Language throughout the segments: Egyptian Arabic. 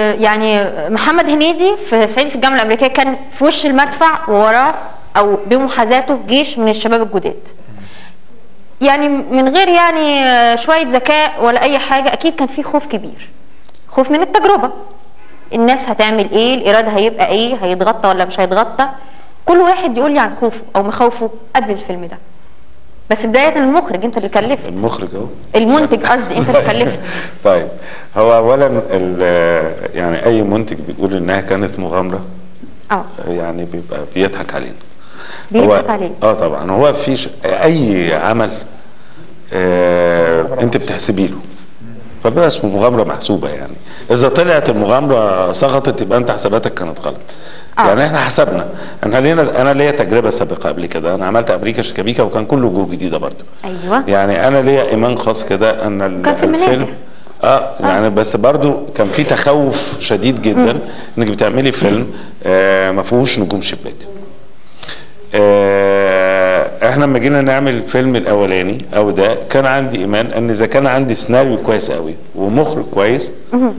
يعني محمد هنيدي في صعيدي في الجامعه الامريكيه كان في وش المدفع ووراه او بمحاذاته جيش من الشباب الجداد يعني من غير يعني آه، شويه ذكاء ولا اي حاجه اكيد كان في خوف كبير خوف من التجربه الناس هتعمل ايه الايراد هيبقى ايه هيتغطى ولا مش هيتغطى كل واحد يقول لي عن خوفه او مخاوفه قبل الفيلم ده بس بدايه المخرج انت اللي كلفت المخرج اهو المنتج قصدي انت اللي كلفت طيب هو اولا ال- يعني اي منتج بيقول انها كانت مغامره اه يعني بيبقى بيضحك علينا بيضحك هو- عليه اه طبعا هو في ش... اي عمل آه انت بتحسبي له فبقى اسمه مغامره محسوبه يعني اذا طلعت المغامره سقطت يبقى انت حساباتك كانت غلط آه. يعني احنا حسبنا انا لينا انا ليا تجربه سابقه قبل كده انا عملت امريكا شيكابيكا وكان كله وجوه جديده برضه ايوه يعني انا ليا ايمان خاص كده ان ال- كان فيلم الفيلم ناجح. اه يعني بس برضو كان في تخوف شديد جدا انك بتعملي فيلم آه ما فيهوش نجوم شباك آه احنا لما جينا نعمل الفيلم الاولاني او ده كان عندي ايمان ان اذا كان عندي سيناريو كويس قوي ومخرج كويس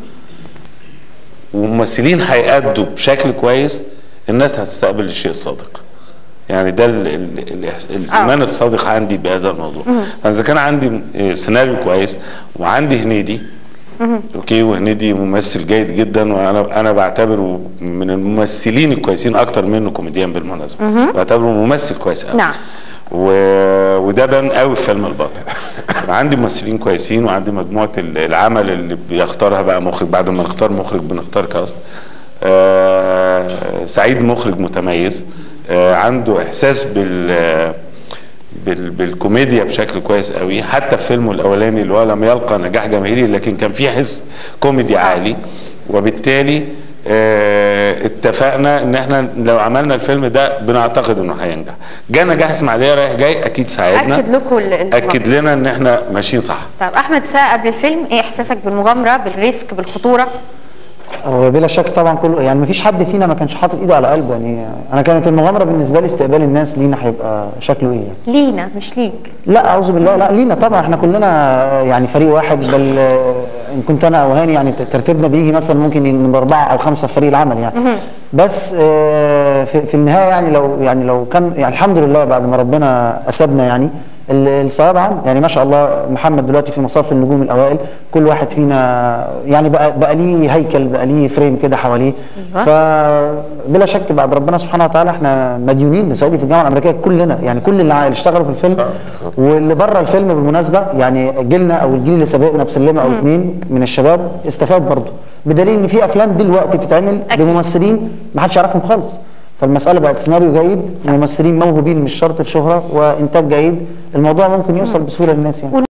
وممثلين هيأدوا بشكل كويس الناس هتستقبل الشيء الصادق يعني ده ال ال ال الايمان الصادق عندي بهذا الموضوع فاذا كان عندي آه، سيناريو كويس وعندي هنيدي اوكي وهنيدي ممثل جيد جدا وانا انا بعتبره من الممثلين الكويسين اكتر منه كوميديان بالمناسبه بعتبره ممثل كويس قوي نعم. و... وده بان قوي في فيلم البطل عندي ممثلين كويسين وعندي مجموعه ال- العمل اللي بيختارها بقى مخرج بعد ما نختار مخرج بنختار كاست آه سعيد مخرج متميز آه عنده احساس بال بال بالكوميديا بشكل كويس قوي حتى في فيلمه الاولاني اللي هو لم يلقى نجاح جماهيري لكن كان فيه حس كوميدي عالي وبالتالي آه اتفقنا ان احنا لو عملنا الفيلم ده بنعتقد انه هينجح جه نجاح اسماعيليه رايح جاي اكيد ساعدنا اكد لكم ال- ال- اكد لنا ان احنا ماشيين صح طب احمد ساعة قبل الفيلم ايه احساسك بالمغامره بالريسك بالخطوره هو بلا شك طبعا كله يعني مفيش حد فينا ما كانش حاطط ايده على قلبه يعني انا كانت المغامره بالنسبه لي استقبال الناس لينا هيبقى شكله ايه يعني. لينا مش ليك لا اعوذ بالله لا لينا طبعا احنا كلنا يعني فريق واحد بل آه، ان كنت انا او هاني يعني ترتيبنا بيجي مثلا ممكن نبقى اربعه او خمسه في فريق العمل يعني بس آه، في, في النهايه يعني لو يعني لو كان يعني الحمد لله بعد ما ربنا اسبنا يعني ال- الصواب عام يعني ما شاء الله محمد دلوقتي في مصاف النجوم الاوائل كل واحد فينا يعني بقى بقى ليه هيكل بقى ليه فريم كده حواليه أيوة. فبلا شك بعد ربنا سبحانه وتعالى احنا مديونين لصعيدي في الجامعه الامريكيه كلنا يعني كل اللي اللي اشتغلوا في الفيلم واللي بره الفيلم بالمناسبه يعني جيلنا او الجيل اللي سابقنا بسلمه او اتنين من الشباب استفاد برضه بدليل ان في افلام دلوقتي بتتعمل أكيد. بممثلين ما حدش يعرفهم خالص فالمساله بقت سيناريو جيد ممثلين موهوبين مش شرط الشهره وانتاج جيد الموضوع ممكن يوصل بسهوله للناس يعني